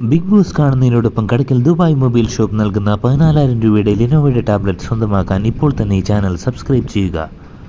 big Boss കാണുന്നതിനോടൊപ്പം Kadakkal Dubai mobile shop നൽകുന്ന പതിനാലായിരം രൂപയുടെ ലിനോവയുടെ ടാബ്ലറ്റ് സ്വന്തമാക്കാൻ ഇപ്പോൾ തന്നെ ഈ ചാനൽ സബ്സ്ക്രൈബ് ചെയ്യുക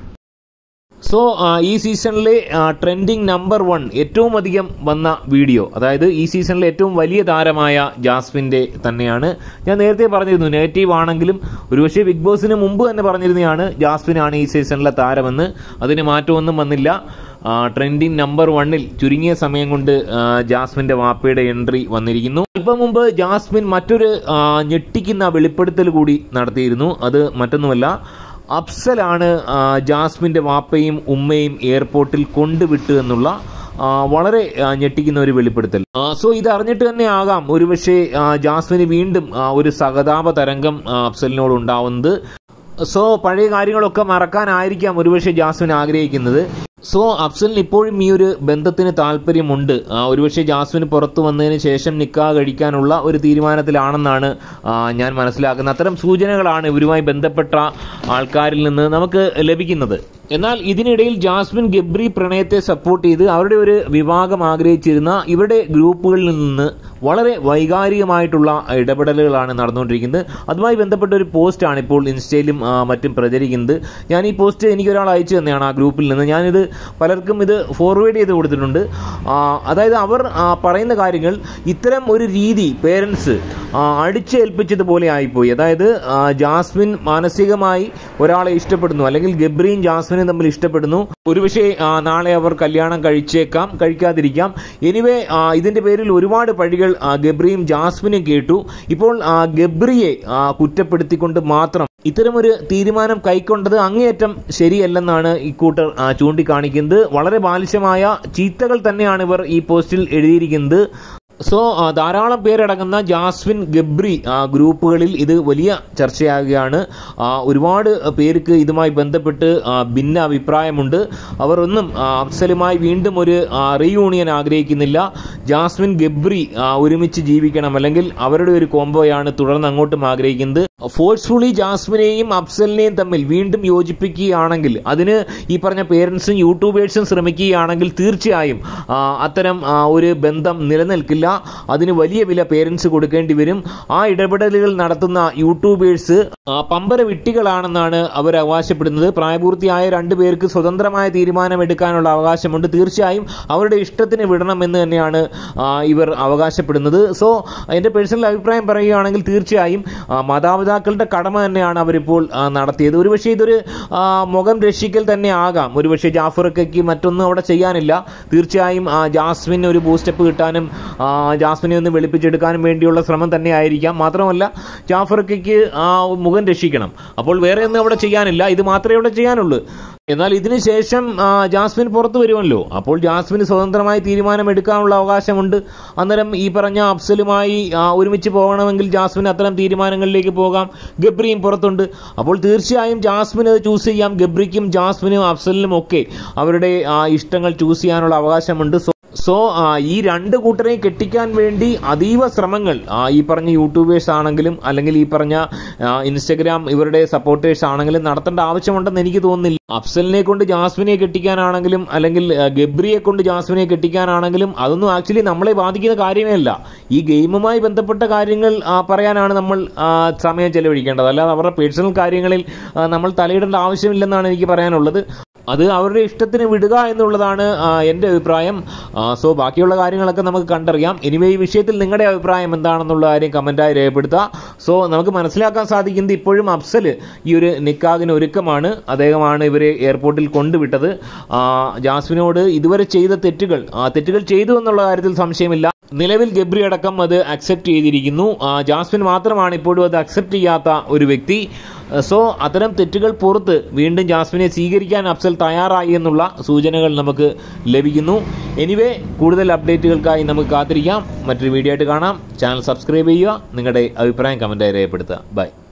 സോ ഈ സീസണിലെ ട്രെൻഡിങ് നമ്പർ വൺ ഏറ്റവും അധികം വന്ന വീഡിയോ അതായത് ഈ സീസണിലെ ഏറ്റവും വലിയ താരമായ ജാസ്മിൻ്റെ തന്നെയാണ് ഞാൻ നേരത്തെ പറഞ്ഞിരുന്നു നെഗറ്റീവ് ആണെങ്കിലും ഒരുപക്ഷെ ബിഗ് ബോസിന് മുമ്പ് തന്നെ പറഞ്ഞിരുന്നതാണ് ജാസ്മിനാണ് ഈ സീസണിലെ താരമെന്ന് അതിന് മാറ്റമൊന്നും വന്നില്ല ട്രെൻഡിങ് നമ്പർ വണ്ണിൽ ചുരുങ്ങിയ സമയം കൊണ്ട് ആ, ജാസ്മിന്റെ വാപ്പയുടെ എൻട്രി വന്നിരിക്കുന്നു അല്പം മുമ്പ് ജാസ്മിൻ മറ്റൊരു ആ, ഞെട്ടിക്കുന്ന വെളിപ്പെടുത്തൽ കൂടി നടത്തിയിരുന്നു അത് മറ്റൊന്നുമല്ല അഫ്സലാണ് ആ, ജാസ്മിന്റെ വാപ്പയും ഉമ്മയും എയർപോർട്ടിൽ കൊണ്ടുവിട്ടു എന്നുള്ള ആ, വളരെ ആ, ഞെട്ടിക്കുന്ന ഒരു വെളിപ്പെടുത്തൽ ആ, സോ ഇത് അറിഞ്ഞിട്ട് തന്നെ ആകാം ഒരുപക്ഷെ ആ, ജാസ്മിന് വീണ്ടും ആ, ഒരു സഹതാപ തരംഗം ആ, അഫ്സലിനോട് ഉണ്ടാവുന്നത് സോ പഴയ കാര്യങ്ങളൊക്കെ മറക്കാനായിരിക്കാം ഒരുപക്ഷെ ജാസ്മിൻ ആഗ്രഹിക്കുന്നത് സോ അഫ്സലിന് ഇപ്പോഴും ഈ ഒരു ബന്ധത്തിന് താല്പര്യമുണ്ട് ആ, ഒരുപക്ഷെ ജാസ്മിൻ പുറത്തു വന്നതിന് ശേഷം നിക്കാ കഴിക്കാനുള്ള ഒരു തീരുമാനത്തിലാണെന്നാണ് ആ, ഞാൻ മനസ്സിലാക്കുന്നത് അത്തരം സൂചനകളാണ് ഇവരുമായി ബന്ധപ്പെട്ട ആൾക്കാരിൽ നിന്ന് നമുക്ക് ലഭിക്കുന്നത് എന്നാൽ ഇതിനിടയിൽ ജാസ്മിൻ ഗബ്രി പ്രണയത്തെ സപ്പോർട്ട് ചെയ്ത് അവരുടെ ഒരു വിഭാഗം ആഗ്രഹിച്ചിരുന്ന ഇവരുടെ ഗ്രൂപ്പുകളിൽ നിന്ന് വളരെ വൈകാരികമായിട്ടുള്ള ഇടപെടലുകളാണ് നടന്നുകൊണ്ടിരിക്കുന്നത് അതുമായി ബന്ധപ്പെട്ട ഒരു പോസ്റ്റാണ് ഇപ്പോൾ ഇൻസ്റ്റയിലും ആ, മറ്റും പ്രചരിക്കുന്നത് ഞാൻ ഈ പോസ്റ്റ് എനിക്ക് ഒരാൾ അയച്ചു തന്നെയാണ് ആ ഗ്രൂപ്പിൽ നിന്ന് ഞാനിത് പലർക്കും ഇത് ഫോർവേഡ് ചെയ്ത് കൊടുത്തിട്ടുണ്ട് ആ, അതായത് അവർ ആ, പറയുന്ന കാര്യങ്ങൾ ഇത്തരം ഒരു രീതി പേരൻസ് അടിച്ചേൽപ്പിച്ചതുപോലെ ആയിപ്പോയി അതായത് ആ, ജാസ്മിൻ മാനസികമായി ഒരാളെ ഇഷ്ടപ്പെടുന്നു അല്ലെങ്കിൽ ഗബ്രിയും ജാസ്മിനും തമ്മിൽ ഇഷ്ടപ്പെടുന്നു ഒരുപക്ഷെ ആ, നാളെ അവർ കല്യാണം കഴിച്ചേക്കാം കഴിക്കാതിരിക്കാം എനിവേ ഇതിന്റെ പേരിൽ ഒരുപാട് പഴികൾ ആ, ഗബ്രിയും ജാസ്മിനും കേട്ടു ഇപ്പോൾ ആ, ഗബ്രിയെ ആ, കുറ്റപ്പെടുത്തിക്കൊണ്ട് മാത്രം ഇത്തരമൊരു തീരുമാനം കൈക്കൊണ്ടത് അങ്ങേയറ്റം ശരിയല്ലെന്നാണ് ഇക്കൂട്ടർ ആ, ചൂണ്ടിക്കാണിക്കുന്നത് വളരെ ബാലിശമായ ചീത്തകൾ തന്നെയാണ് ഇവർ ഈ പോസ്റ്റിൽ എഴുതിയിരിക്കുന്നത് സോ ആ, ധാരാളം പേരടങ്ങുന്ന ജാസ്മിൻ ഗബ്രി ആ, ഗ്രൂപ്പുകളിൽ ഇത് വലിയ ചർച്ചയാകുകയാണ് ആ, ഒരുപാട് പേർക്ക് ഇതുമായി ബന്ധപ്പെട്ട് ആ, ഭിന്ന അഭിപ്രായമുണ്ട് അവർ ഒന്നും ആ, അഫ്സലുമായി വീണ്ടും ഒരു റീയൂണിയൻ ആഗ്രഹിക്കുന്നില്ല ജാസ്മിൻ ഗബ്രി ആ, ഒരുമിച്ച് ജീവിക്കണം അല്ലെങ്കിൽ അവരുടെ ഒരു കോംബോയാണ് തുടർന്ന് അങ്ങോട്ടും ആഗ്രഹിക്കുന്നത് ഫോഴ്സ്ഫുള്ളി ജാസ്മിനെയും അഫ്സലിനെയും തമ്മിൽ വീണ്ടും യോജിപ്പിക്കുകയാണെങ്കിൽ അതിന് ഈ പറഞ്ഞ പേരൻസും യൂട്യൂബേഴ്സും ശ്രമിക്കുകയാണെങ്കിൽ തീർച്ചയായും ആ, അത്തരം ആ, ഒരു ബന്ധം നിലനിൽക്കില്ല അതിന് വലിയ വില പേരൻസ് കൊടുക്കേണ്ടി വരും ആ ഇടപെടലുകൾ നടത്തുന്ന യൂട്യൂബേഴ്സ് ആ, പമ്പര വിട്ടികളാണെന്നാണ് അവർ അവകാശപ്പെടുന്നത് പ്രായപൂർത്തിയായ രണ്ടു പേർക്ക് സ്വതന്ത്രമായ തീരുമാനം എടുക്കാനുള്ള അവകാശമുണ്ട് തീർച്ചയായും അവരുടെ ഇഷ്ടത്തിന് വിടണമെന്ന് തന്നെയാണ് ആ, ഇവർ അവകാശപ്പെടുന്നത് സോ എൻ്റെ പേഴ്സണൽ അഭിപ്രായം പറയുകയാണെങ്കിൽ തീർച്ചയായും ആ, മാതാപിതാക്കളുടെ കടമ തന്നെയാണ് അവരിപ്പോൾ ആ, നടത്തിയത് ഒരുപക്ഷെ ഇതൊരു ആ, മുഖം രക്ഷിക്കൽ തന്നെ ആകാം ഒരുപക്ഷെ ജാഫർക്കയ്ക്ക് മറ്റൊന്നും അവിടെ ചെയ്യാനില്ല തീർച്ചയായും ആ, ജാസ്മിന് ഒരു ബൂസ്റ്റപ്പ് കിട്ടാനും ആ, ജാസ്മിനെ ഒന്ന് വെളുപ്പിച്ചെടുക്കാനും വേണ്ടിയുള്ള ശ്രമം തന്നെ ആയിരിക്കാം മാത്രമല്ല ജാഫർക്കയ്ക്ക് ആ മുഖം രക്ഷിക്കണം അപ്പോൾ വേറെ ഒന്നും അവിടെ ചെയ്യാനില്ല ഇത് മാത്രമേ അവിടെ ചെയ്യാനുള്ളൂ എന്നാൽ ഇതിന് ശേഷം ആ, ജാസ്മിൻ പുറത്തു വരുമല്ലോ അപ്പോൾ ജാസ്മിന് സ്വതന്ത്രമായി തീരുമാനം എടുക്കാനുള്ള അവകാശമുണ്ട് അന്നേരം ഈ പറഞ്ഞ അഫ്സലുമായി ആ, ഒരുമിച്ച് പോകണമെങ്കിൽ ജാസ്മിൻ അത്തരം തീരുമാനങ്ങളിലേക്ക് പോകാം ഗബ്രിയും പുറത്തുണ്ട് അപ്പോൾ തീർച്ചയായും ജാസ്മിൻ അത് ചൂസ് ചെയ്യാം ഗബ്രിക്കും ജാസ്മിനും അഫ്സലിനും ഒക്കെ അവരുടെ ആ, ഇഷ്ടങ്ങൾ ചൂസ് ചെയ്യാനുള്ള അവകാശമുണ്ട് സോ സോ ആ, ഈ രണ്ട് കൂട്ടരെയും കെട്ടിക്കാൻ വേണ്ടി അതീവ ശ്രമങ്ങൾ ആ, ഈ പറഞ്ഞ യൂട്യൂബേഴ്സ് ആണെങ്കിലും അല്ലെങ്കിൽ ഈ പറഞ്ഞ ആ, ഇൻസ്റ്റഗ്രാം ഇവരുടെ സപ്പോർട്ടേഴ്സ് ആണെങ്കിലും നടത്തേണ്ട ആവശ്യമുണ്ടെന്ന് എനിക്ക് തോന്നുന്നില്ല അഫ്സലിനെ കൊണ്ട് ജാസ്മിനെ കെട്ടിക്കാനാണെങ്കിലും അല്ലെങ്കിൽ ആ, ഗബ്രിയെ കൊണ്ട് ജാസ്മിനെ കെട്ടിക്കാനാണെങ്കിലും അതൊന്നും ആക്ച്വലി നമ്മളെ ബാധിക്കുന്ന കാര്യമേ അല്ല ഈ ഗെയിമുമായി ബന്ധപ്പെട്ട കാര്യങ്ങൾ ആ, പറയാനാണ് നമ്മൾ ആ, സമയം ചെലവഴിക്കേണ്ടത് അല്ലാതെ അവരുടെ പേഴ്സണൽ കാര്യങ്ങളിൽ ആ, നമ്മൾ തലയിടേണ്ട ആവശ്യമില്ലെന്നാണ് എനിക്ക് പറയാനുള്ളത് അത് അവരുടെ ഇഷ്ടത്തിന് വിടുക എന്നുള്ളതാണ് ആ, എൻ്റെ അഭിപ്രായം ആ, സോ ബാക്കിയുള്ള കാര്യങ്ങളൊക്കെ നമുക്ക് കണ്ടറിയാം എനിവേ ഈ വിഷയത്തിൽ നിങ്ങളുടെ അഭിപ്രായം എന്താണെന്നുള്ള കാര്യം കമൻറ്റായി രേഖപ്പെടുത്തുക സോ നമുക്ക് മനസ്സിലാക്കാൻ സാധിക്കുന്നത് ഇപ്പോഴും അഫ്സൽ ഈ ഒരു നിക്കാഹിന് ഒരുക്കമാണ് അദ്ദേഹമാണ് ഇവരെ എയർപോർട്ടിൽ കൊണ്ടുവിട്ടത് ആ, ജാസ്മിനോട് ഇതുവരെ ചെയ്ത തെറ്റുകൾ ആ, തെറ്റുകൾ ചെയ്തു എന്നുള്ള കാര്യത്തിൽ സംശയമില്ല നിലവിൽ ഗബ്രി അടക്കം അത് അക്സെപ്റ്റ് ചെയ്തിരിക്കുന്നു ആ, ജാസ്മിൻ മാത്രമാണ് ഇപ്പോഴും അത് അക്സെപ്റ്റ് ചെയ്യാത്ത ഒരു വ്യക്തി സോ അത്തരം തെറ്റുകൾ പുറത്ത് വീണ്ടും ജാസ്മിനെ സ്വീകരിക്കാൻ അഫ്സൽ തയ്യാറായി എന്നുള്ള സൂചനകൾ നമുക്ക് ലഭിക്കുന്നു എനിവേ കൂടുതൽ അപ്ഡേറ്റുകൾക്കായി നമുക്ക് കാത്തിരിക്കാം മറ്റൊരു വീഡിയോ ആയിട്ട് കാണാം ചാനൽ സബ്സ്ക്രൈബ് ചെയ്യുക നിങ്ങളുടെ അഭിപ്രായം കമൻറ്റായി രേഖപ്പെടുത്തുക ബൈ